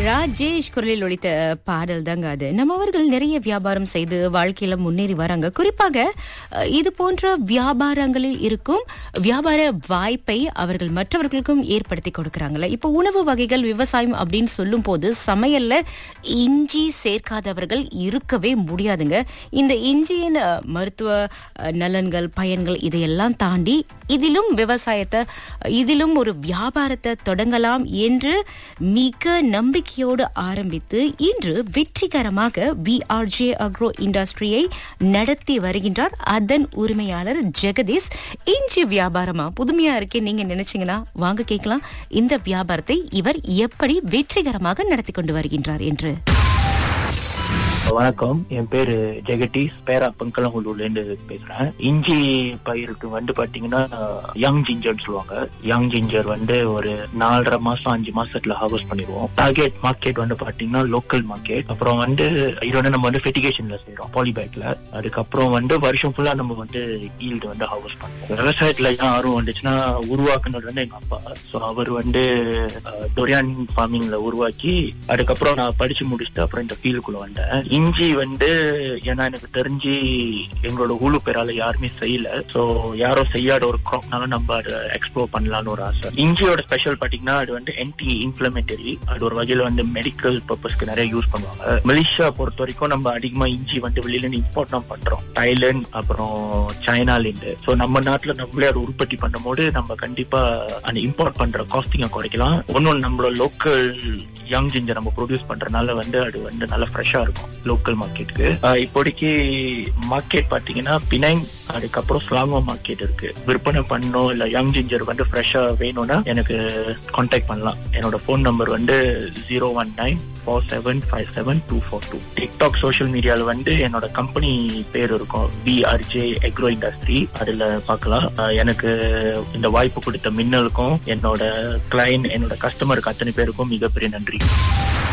ராஜேஷ் குரலில் ஒழித்த பாடல் தாங்க அது நம்மவர்கள் நிறைய வியாபாரம் செய்து வாழ்க்கையில முன்னேறி வராங்க குறிப்பாக அஹ், இது போன்ற வியாபாரங்களில் இருக்கும் வியாபார வாய்ப்பை அவர்கள் மற்றவர்களுக்கும் ஏற்படுத்தி கொடுக்கறாங்கல்ல இப்போ உணவு வகைகள் விவசாயம் அப்படின்னு சொல்லும் போது சமையல்ல இஞ்சி சேர்க்காதவர்கள் இருக்கவே முடியாதுங்க இந்த இஞ்சியின் அஹ், மருத்துவ அஹ், நலன்கள் பயன்கள் இதையெல்லாம் தாண்டி இதிலும் விவசாயத்தை இதிலும் ஒரு வியாபாரத்தை தொடங்கலாம் என்று மிக நம்பிக்கையோடு ஆரம்பித்து இன்று வெற்றிகரமாக விஆர்ஜே அக்ரோ இண்டஸ்ட்ரியை நடத்தி வருகின்றார் அதன் உரிமையாளர் ஜெகதீஷ் இஞ்சி வியாபாரமா புதுமையா இருக்கே நீங்க நினைச்சீங்கன்னா வாங்க கேட்கலாம் இந்த வியாபாரத்தை இவர் எப்படி வெற்றிகரமாக நடத்தி கொண்டு வருகின்றார் என்று வணக்கம் என் பேரு ஜெகதீஷ் பேரா பங்கலங்குளூர்ல இருந்து பேசுறேன் இஞ்சி பயிருக்கு வந்து பாத்தீங்கன்னா யங் ஜிஞ்சர்னு சொல்லுவாங்க யங் ஜிஞ்சர் வந்து ஒரு நாலரை மாசம் அஞ்சு மாசத்துல ஹார்வெஸ்ட் பண்ணிடுவோம் டார்கெட் மார்க்கெட் வந்து பாத்தீங்கன்னா லோக்கல் மார்க்கெட் அப்புறம் வந்து இது வந்து நம்ம வந்து ஃபெட்டிகேஷன்ல செய்யறோம் பாலிபேக்ல அதுக்கப்புறம் வந்து வருஷம் ஃபுல்லா நம்ம வந்து ஈல்டு வந்து ஹார்வெஸ்ட் பண்ணுவோம் விவசாயத்துல ஏன் ஆர்வம் வந்துச்சுன்னா உருவாக்குனது வந்து எங்க அப்பா ஸோ அவர் வந்து டொரியான் ஃபார்மிங்ல உருவாக்கி அதுக்கப்புறம் நான் படிச்சு முடிச்சுட்டு அப்புறம் இந்த ஃபீல்டுக்குள்ள வந்தேன் இஞ்சி வந்து ஏன்னா எனக்கு தெரிஞ்சு எங்களோட ஊழு பேரால யாருமே செய்யல சோ யாரும் செய்யாத ஒரு க்ராப்னால நம்ம அதை எக்ஸ்ப்ளோர் பண்ணலாம்னு ஒரு ஆசை இஞ்சியோட ஸ்பெஷல் பாத்தீங்கன்னா அது வந்து என்டி இன்ஃபிளமேட்டரி அது ஒரு வகையில வந்து மெடிக்கல் பர்பஸ்க்கு நிறைய யூஸ் பண்ணுவாங்க மலேசியா பொறுத்த வரைக்கும் நம்ம அதிகமா இஞ்சி வந்து வெளியில இருந்து இம்போர்ட் தான் பண்றோம் தாய்லாந்து அப்புறம் சைனால இருந்து சோ நம்ம நாட்டுல நம்மளே அதை உற்பத்தி பண்ணும் போது நம்ம கண்டிப்பா அந்த இம்போர்ட் பண்ற காஸ்டிங்க குறைக்கலாம் ஒன்னும் நம்மளோட லோக்கல் யங் ஜிஞ்சர் நம்ம ப்ரொடியூஸ் பண்றதுனால வந்து அது வந்து நல்லா ஃப்ரெஷ்ஷா இருக்கும் லோக்கல் மார்க்கெட்டுக்கு இப்போதைக்கு மார்க்கெட் பாத்தீங்கன்னா பினைங் அதுக்கப்புறம் ஸ்லாங்கோ மார்க்கெட் இருக்கு விற்பனை பண்ணணும் இல்ல யங் ஜிஞ்சர் வந்து ஃப்ரெஷ்ஷா வேணும்னா எனக்கு கான்டாக்ட் பண்ணலாம் என்னோட ஃபோன் நம்பர் வந்து zero one nine four seven five seven two four two TikTok social மீடியால வந்து என்னோட கம்பெனி பேர் இருக்கும் பிஆர்ஜே எக்ரோ இண்டஸ்ட்ரி அதுல பார்க்கலாம் அஹ் எனக்கு இந்த வாய்ப்பு கொடுத்த மின்னலுக்கும் என்னோட கிளைண்ட் என்னோட கஸ்டமருக்கு அத்தனை பேருக்கும் மிகப்பெரிய நன்றி